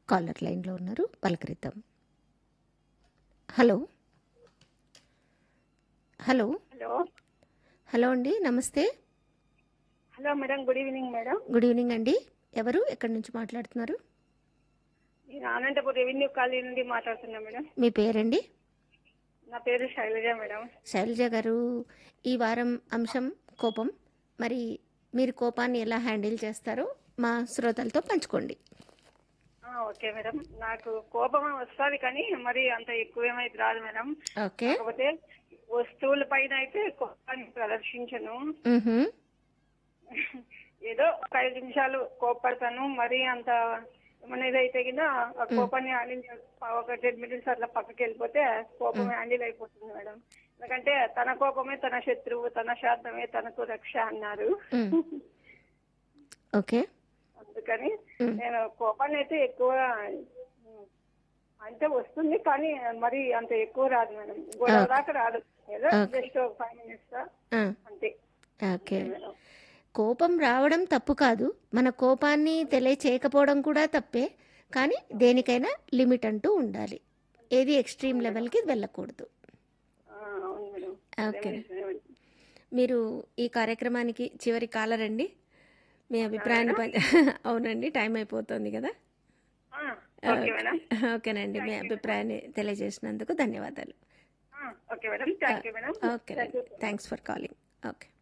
Caller లైన్లో ఉన్నారు పలకరిద్దాం హలో హలో హలో హలో అండి నమస్తే hello madam good evening madam good evening అండి ఎవరు ఎక్కడి నుంచి మాట్లాడుతున్నారు నేను అనంతపురం రెవెన్యూ కాలనీ నుండి మాట్లాడుతున్నా మేడం మీ పేరండి నా పేరు శైలజ మేడం శైలజ గారు ఈ వారం అంశం కోపం మరి మీరు కోపాన్ని ఎలా హ్యాండిల్ చేస్తారో మా శ్రోతలతో పంచుకోండి ఆ, ఓకే మేడం నాకు కోపం వస్తుంది కానీ మరి అంత ఎక్కువ ఏమైతే రాదు మేడం ఓకే కాకపోతే వస్తువుల పైన అయితే కోపాన్ని ప్రదర్శించను మ్హూ. ఏదో ఒక ఐదు నిమిషాలు కోపడతాను మరి అంత ఏమన్నా ఇదైతే కింద ఆ కోపాన్ని హ్యాండిల్ ఒక టెన్ మినిట్స్ అట్లా పక్కకి వెళ్ళిపోతే కోపం హ్యాండిల్ అయిపోతుంది మేడం ఎందుకంటే తన కోపమే తన శత్రువు తన శాంతమే తనకు రక్ష అన్నారు మ్. ఓకే అందుకని మ్. నేను కోపాన్ని అయితే ఎక్కువ ఉమ్, అంటే వస్తుంది కానీ మరి అంత ఎక్కువ రాదు మేడం గొడవ దాకా రాదు ఏదో జస్ట్ ఫైవ్ మినిట్స్ ఆ, అంతే ఓకే కోపం రావడం తప్పు కాదు మన కోపాన్ని తెలియచేయకపోవడం కూడా తప్పే కానీ దేనికైనా లిమిట్ అంటూ ఉండాలి ఏది ఎక్స్ట్రీమ్ లెవెల్కి వెళ్ళకూడదు ఆ, అవును మేడం ఓకే అదే మీరు ఈ కార్యక్రమానికి చివరి కాలర్ అండి మీ అభిప్రాయాన్ని పం- అవునండి టైం అయిపోతుంది కదా ఆ, ఓకే మేడం ఓకేనండి మీ అభిప్రాయాన్ని తెలియజేసినందుకు ధన్యవాదాలు ఆ, okay madam thank you madam ఓకేనండి థ్యాంక్స్ ఫర్ కాలింగ్ ఓకే